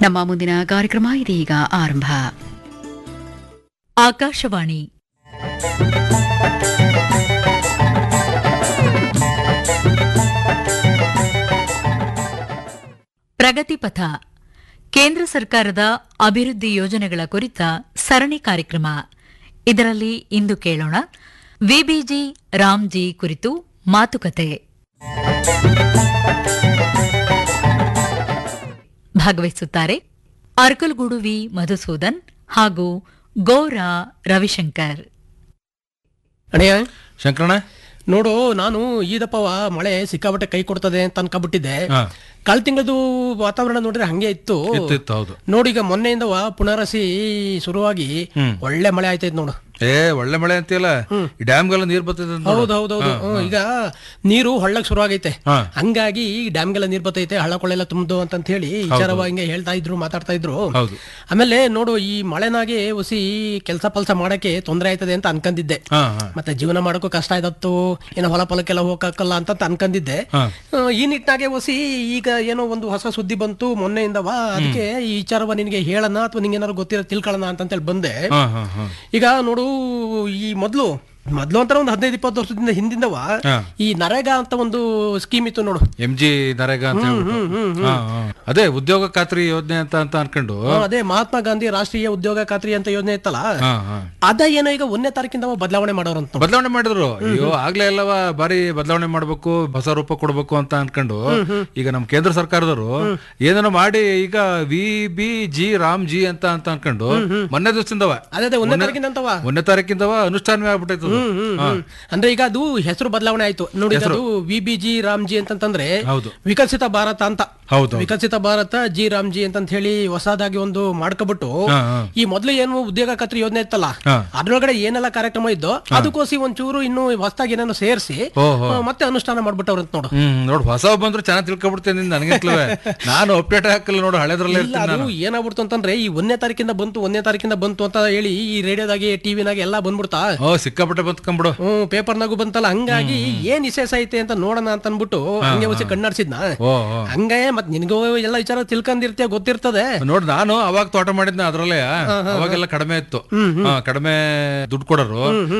ನಮ್ಮ ಮುಂದಿನ ಕಾರ್ಯಕ್ರಮ ಇದೀಗ ಆರಂಭ ಆಕಾಶವಾಣಿ ಪ್ರಗತಿಪಥ ಕೇಂದ್ರ ಸರ್ಕಾರದ ಅಭಿವೃದ್ಧಿ ಯೋಜನೆಗಳ ಕುರಿತ ಸರಣಿ ಕಾರ್ಯಕ್ರಮ ಇದರಲ್ಲಿ ಇಂದು ಕೇಳೋಣ ವಿಬಿಜಿ ರಾಮ್ಜಿ ಕುರಿತು ಮಾತುಕತೆ ಭಾಗವಹಿಸುತ್ತಾರೆ ಅರ್ಕಲ್ಗೂಡು ವಿ ಮಧುಸೂದನ್ ಹಾಗೂ ಗೌರಾ ರವಿಶಂಕರ್ ಅಣ್ಣಯ್ಯ ಶಂಕರಣ್ಣ ನೋಡು ನಾನು ಈದಪ್ಪವ ಮಳೆ ಸಿಕ್ಕಾಬಟ್ಟೆ ಕೈ ಕೊಡ್ತದೆ ಅಂತ ಅನ್ಕೊಂಡ್ಬಿಟ್ಟಿದ್ದೆ ಹಾ. ಕಳ್ ತಿಂಗಳದು ವಾತಾವರಣ ನೋಡಿದ್ರೆ ಹಂಗೆ ಇತ್ತು ಇತ್ತು ಇತ್ತು ಹೌದು ನೋಡಿ ಈಗ ಮೊನ್ನೆಯಿಂದವ ಪುನರಸಿ ಶುರುವಾಗಿ ಒಳ್ಳೆ ಮಳೆ ಆಯ್ತೈತ್ ನೋಡು ಏ ಒಳ್ಳೆ ಮಳೆ ಅಂತೀಯಲ್ಲ ಈ ಡ್ಯಾಮ್ಗೆಲ್ಲ ನೀರ್ ಬರ್ತದೆ ಅಂತ ನೋಡು. ಹೌದು ಹೌದು ಹೌದು ಹ್ಮ್, ಈಗ ನೀರು ಹಳ್ಳಕ್ ಶುರುವಾಗೈತೆ ಹಾ. ಹಂಗಾಗಿ ಈ ಡ್ಯಾಮ್ಗೆಲ್ಲ ನೀರ್ ಬರ್ತೈತೆ ಹಳ್ಳ ಕೊಳ್ಳೆಲ್ಲ ತುಂಬದು ಅಂತ ಹೇಳಿ ವಿಚಾರವಾಗಿ ಹಿಂಗೆ ಹೇಳ್ತಾ ಇದ್ರು ಮಾತಾಡ್ತಾ ಇದ್ರು ಹೌದು ಆಮೇಲೆ ನೋಡು ಈ ಮಳೆನಾಗೆ ಹುಸಿ ಕೆಲಸ ಪಲ್ಸ ಮಾಡಕ್ಕೆ ತೊಂದರೆ ಆಯ್ತದೆ ಅಂತ ಅನ್ಕೊಂಡಿದ್ದೆ ಹಾ ಹಾ ಮತ್ತೆ ಜೀವನ ಮಾಡೋಕ್ಕೂ ಕಷ್ಟ ಆಯ್ತತ್ತು ಏನೋ ಹೊಲ ಫಲಕ್ಕೆಲ್ಲ ಹೋಗಕ್ಕಲ್ಲ ಅಂತ ಅನ್ಕೊಂಡಿದ್ದೆ ಹಾ. ಆ, ಈ ನಿಟ್ಟಿನಾಗೆ ಹೊಸಿ ಈಗ ಏನೋ ಒಂದು ಹೊಸ ಸುದ್ದಿ ಬಂತು ಮೊನ್ನೆಯಿಂದವ ಅದಕ್ಕೆ ಈ ವಿಚಾರವ ನಿನಗೆ ಹೇಳೋಣ ಅಥವಾ ನಿಂಗೆ ಏನಾದ್ರು ಗೊತ್ತಿರೋ ತಿಳ್ಕೊಳ್ಳೋಣ ಅಂತ ಹೇಳಿ ಬಂದೆ ಹಾ ಹಾ ಹಾ ಈಗ ನೋಡು ಈ ಮೊದ್ಲು ಮೊದ್ಲು ಅಂತಾರೆ ಒಂದು ಹದಿನೈದು ಇಪ್ಪತ್ತು ವರ್ಷದಿಂದ ಹಿಂದಿಂದವ ಹಾ. ಈ ನರೇಗಾ ಅಂತ ಒಂದು ಸ್ಕೀಮ್ ಇತ್ತು ನೋಡು ಎಂ ಜಿ ನರೇಗಾ ಅಂತ ಹೇಳ್ಬಿಟ್ಟು ಹಾ, ಹಾ. ಅದೇ ಉದ್ಯೋಗ ಖಾತ್ರಿ ಯೋಜನೆ ಅಂತ ಅಂತ ಅನ್ಕೊಂಡು ಆ, ಅದೇ ಮಹಾತ್ಮ ಗಾಂಧಿ ರಾಷ್ಟ್ರೀಯ ಉದ್ಯೋಗ ಖಾತ್ರಿ ಅಂತ ಯೋಜನೆ ಇತ್ತಲ್ಲ ಹಾ ಹಾ ಅದ ಏನೋ ಈಗ ಒಂದನೇ ತಾರೀಕಿಂದ ಬದಲಾವಣೆ ಮಾಡೋರಂತ ಬದಲಾವಣೆ ಮಾಡಿದ್ರು ಅಯ್ಯೋ ಆಗ್ಲೇ ಎಲ್ಲವ ಬಾರಿ ಬದಲಾವಣೆ ಮಾಡ್ಬೇಕು ಹೊಸ ರೂಪ ಕೊಡ್ಬೇಕು ಅಂತ ಅನ್ಕೊಂಡು ಈಗ ನಮ್ ಕೇಂದ್ರ ಸರ್ಕಾರದವರು ಏನೇನೋ ಮಾಡಿ ಈಗ V B G Ram G ಅಂತ ಅಂತ ಅನ್ಕೊಂಡು ಮೊನ್ನೆ ದಿವಸದಿಂದವ ಅದೇ ಅದೇ ಒಂದನೇ ತಾರೀಕಿಂದ ಅಂತವ ಒಂದನೇ ತಾರೀಕಿಂದವ ಅನುಷ್ಠಾನವೇ ಆಗ್ಬಿಟ್ಟೈತೆ ಅದು. ಹಾ. ಅಂದ್ರೆ ಈಗ ಅದು ಹೆಸರು ಬದಲಾವಣೆ ಆಯ್ತು ನೋಡಿ ಈಗ ಅದು ವಿ ಬಿ ಜಿ ರಾಮ್ಜಿ ಅಂತಂತಂದ್ರೆ ಹೌದು. ವಿಕಸಿತ ಭಾರತ ಅಂತ ಹೌದು ವಿಕಸಿತ ಭಾರತ ಜಿ ರಾಮ್ಜಿ ಅಂತಂತ ಹೇಳಿ ಹೊಸದಾಗಿ ಒಂದು ಮಾಡ್ಕೊಬಿಟ್ಟು ಹಾ, ಹಾ. ಈ ಮೊದ್ಲು ಏನು ಉದ್ಯೋಗ ಖಾತ್ರಿ ಯೋಜನೆ ಇತ್ತಲ್ಲ ಹಾ. ಅದ್ರೊಳಗಡೆ ಏನೆಲ್ಲ ಕಾರ್ಯಕ್ರಮ ಇದ್ದೋ ಅದಕ್ಕೋಸಿ ಒಂಚೂರು ಇನ್ನು ಹೊಸದಾಗಿ ಏನೇನೋ ಸೇರಿಸಿ ಓಹೋ. ಮತ್ತೆ ಅನುಷ್ಠಾನ ಮಾಡ್ಬಿಟ್ಟವ್ರಂತ ನೋಡು ಹ್ಮ್ ನೋಡು ಹೊಸ ಬಂದ್ರು ಚೆನ್ನಾಗಿ ತಿಳ್ಕೊಬಿಡ್ತೇನೆ ನಿಂದ ನನಗಿಂತಲೇ ನಾನು ಅಪ್ಡೇಟ್ ಹಾಕಲ್ಲ ನೋಡು ಹಳೆದ್ರಲ್ಲೇ ಇಲ್ಲ ಇರ್ತೀನಿ ಅದು ನಾನು ಏನಾಗ್ಬಿಡ್ತು ಅಂತಂದ್ರೆ ಈ ಒಂದನೇ ತಾರೀಕಿಂದ ಬಂತು ಒಂದನೇ ತಾರೀಕಿಂದ ಬಂತು ಅಂತ ಹೇಳಿ ಈ ರೇಡಿಯೋದಾಗೆ ಟಿವಿನಾಗೆ ಎಲ್ಲ ಬಂದ್ಬಿಡ್ತಾ ಓ ಸಿಕ್ಕಾಪಟ್ಟೆ ಬಂತ್ಕೊಂಬಿಡು ಹ್ಮ್ ಪೇಪರ್ನಾಗೂ ಬಂತಲ್ಲ ಹಂಗಾಗಿ ಏನ್ ವಿಶೇಷ ಐತೆ ಅಂತ ನೋಡೋಣ ಅಂತ ಅನ್ಬಿಟ್ಟು ಹಂಗೆ ಹೊಸಿ ಕಣ್ಣಾಡ್ಸಿದ್ನ ಓ ಓ ಹಂಗೆ ಮತ್ ನಿನ್ಗೂ ಎಲ್ಲ ವಿಚಾರ ತಿಳ್ಕೊಂಡಿರ್ತೀಯ ಗೊತ್ತಿರ್ತದೆ ನೋಡ್ ನಾನು ಅವಾಗ ತೋಟ ಮಾಡಿದ್ನ ಅದ್ರಲ್ಲೇ ಅವಾಗೆಲ್ಲ ಕಡಿಮೆ ಇತ್ತು ಹಾ, ಕಡಿಮೆ ದುಡ್ಡು ಕೊಡೋರು